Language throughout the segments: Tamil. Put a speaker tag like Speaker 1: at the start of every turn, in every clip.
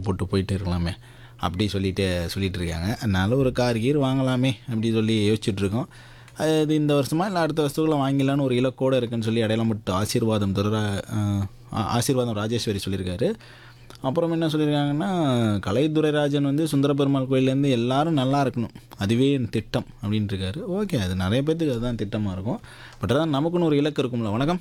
Speaker 1: போட்டு போயிட்டே இருக்கலாமே அப்படி சொல்லிட்டு சொல்லிட்டு இருக்காங்க அதனால ஒரு கார் கீர் வாங்கலாமே அப்படி சொல்லி யோசிச்சுட்டு இருக்கோம் அது இந்த வருஷமா இல்லை அடுத்த வருஷத்துக்குள்ள வாங்கிடலான்னு ஒரு இலக்கோடு இருக்குன்னு சொல்லி அடையாளம் விட்டு ஆசீர்வாதம் தர ஆசீர்வாதம் ராஜேஸ்வரி சொல்லியிருக்காரு அப்புறம் என்ன சொல்லியிருக்காங்கன்னா கலைத்துறைராஜன் வந்து சுந்தர பெருமாள் கோயிலேருந்து எல்லாரும் நல்லா இருக்கணும் அதுவே என் திட்டம் அப்படின்ட்டு இருக்காரு ஓகே அது நிறைய பேர்த்துக்கு அதுதான் திட்டமாக இருக்கும் பட் அதான் நமக்குன்னு ஒரு இலக்கு இருக்கும்ல வணக்கம்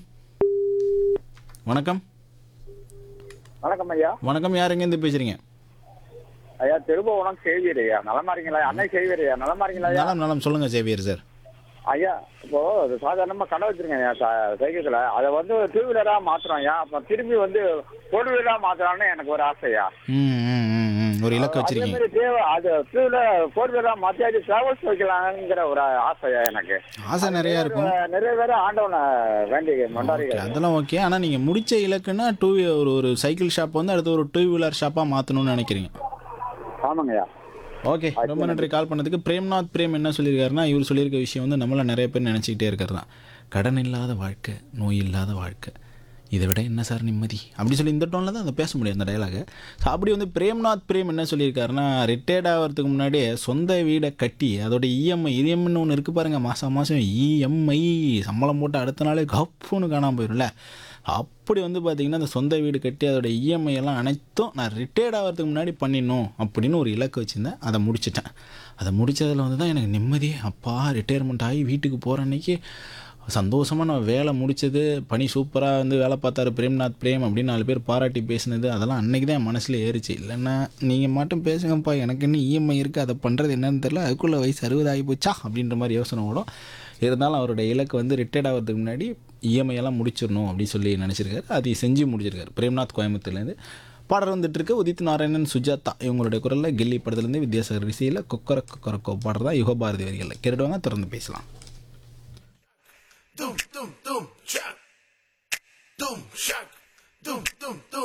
Speaker 1: வணக்கம்
Speaker 2: வணக்கம் ஐயா
Speaker 1: வணக்கம் யார் எங்கேருந்து பேசுகிறீங்க
Speaker 2: ஐயா திருபுவனம் சேவியர் ஐயா நலமா இருக்கீங்களா அன்னை சேவியர் ஐயா நலமா இருக்கீங்களா ஐயா
Speaker 1: நலம் நலம் சொல்லுங்கள் சேவியர் சார்
Speaker 2: ஐயா இப்போ அது சாதாரணமா கடை வச்சிருக்கேன் ஐயா ச- சைக்கிள்ல அதை வந்து டூ வீலரா மாத்துறோம் ஐயா அப்ப திரும்பி வந்து ஃபோர் வீலரா மாத்தலாம்னு எனக்கு ஒரு ஆசை ஐயா
Speaker 1: ம் ம் ம் ம் ஒரு இலக்கு
Speaker 2: அதே
Speaker 1: வச்சுருக்கீங்க
Speaker 2: மாதிரி தேவை அது டூ வீலர் ஃபோர் வீலரா மாத்தி அது டிராவல்ஸ் வைக்கலாங்கிற ஒரு ஆசை ஐயா எனக்கு
Speaker 1: ஆசை நிறையா இருக்கும்
Speaker 2: நிறைய பேர் ஆண்டவனை வேண்டி மண்டாரி
Speaker 1: ஓகே அதெல்லாம் ஓகே ஆனால் நீங்கள் முடிச்ச இலக்குன்னா டூ ஒரு ஒரு சைக்கிள் ஷாப் வந்து அடுத்து ஒரு டூ வீலர் ஷாப்பாக மாற்றணும்னு நினைக்கிறீங்க
Speaker 2: ஆமாங்க ஐயா
Speaker 1: ஓகே ரொம்ப நன்றி கால் பண்ணதுக்கு பிரேம்நாத் பிரேம் என்ன சொல்லியிருக்காருன்னா இவர் சொல்லியிருக்க விஷயம் வந்து நம்மள நிறைய பேர் நினச்சிக்கிட்டே இருக்கிறது தான் கடன் இல்லாத வாழ்க்கை நோய் இல்லாத வாழ்க்கை இதை விட என்ன சார் நிம்மதி அப்படி சொல்லி இந்த டோனில் தான் அதை பேச முடியும் அந்த டைலாக ஸோ அப்படி வந்து பிரேம்நாத் பிரேம் என்ன சொல்லியிருக்காருன்னா ரிட்டையர்ட் ஆகிறதுக்கு முன்னாடியே சொந்த வீடை கட்டி அதோட இஎம்ஐ இஎம்ஐன்னு ஒன்று இருக்குது பாருங்கள் மாதம் மாதம் இஎம்ஐ சம்பளம் போட்டு அடுத்த நாளே கப்புன்னு காணாமல் போயிடும்ல அப்படி வந்து பார்த்திங்கன்னா அந்த சொந்த வீடு கட்டி அதோட இஎம்ஐ எல்லாம் அனைத்தும் நான் ரிட்டையர்ட் ஆகிறதுக்கு முன்னாடி பண்ணிடணும் அப்படின்னு ஒரு இலக்கு வச்சுருந்தேன் அதை முடிச்சிட்டேன் அதை முடித்ததில் வந்து தான் எனக்கு நிம்மதி அப்பா ரிட்டையர்மெண்ட் ஆகி வீட்டுக்கு போகிற அன்னைக்கு சந்தோஷமாக நான் வேலை முடித்தது பணி சூப்பராக வந்து வேலை பார்த்தாரு பிரேம்நாத் பிரேம் அப்படின்னு நாலு பேர் பாராட்டி பேசினது அதெல்லாம் அன்னைக்கு தான் என் மனசில் ஏறிச்சு இல்லைன்னா நீங்கள் மட்டும் பேசுங்கப்பா எனக்கு இன்னும் இஎம்ஐ இருக்குது அதை பண்ணுறது என்னன்னு தெரியல அதுக்குள்ளே வயசு அறுபது ஆகி போச்சா அப்படின்ற மாதிரி யோசனை ஓடும் இருந்தாலும் அவருடைய இலக்கு வந்து ரிட்டையர்ட் ஆகிறதுக்கு முன்னாடி இஎம்ஐ எல்லாம் முடிச்சிடணும் அப்படின்னு சொல்லி நினச்சிருக்காரு அதை செஞ்சு முடிச்சிருக்காரு பிரேம்நாத் கோயம்புத்தூர்லேருந்து பாடல் வந்துட்டு இருக்கு உதித் நாராயணன் சுஜாதா இவங்களுடைய குரலில் கில்லி படத்துலேருந்து வித்யாசாகர் இசையில் கொக்கர கொக்கரக்கோ பாடுறதா யுகபாரதி வரிகளில் கேட்டுடுவாங்க தொடர்ந்து பேசலாம்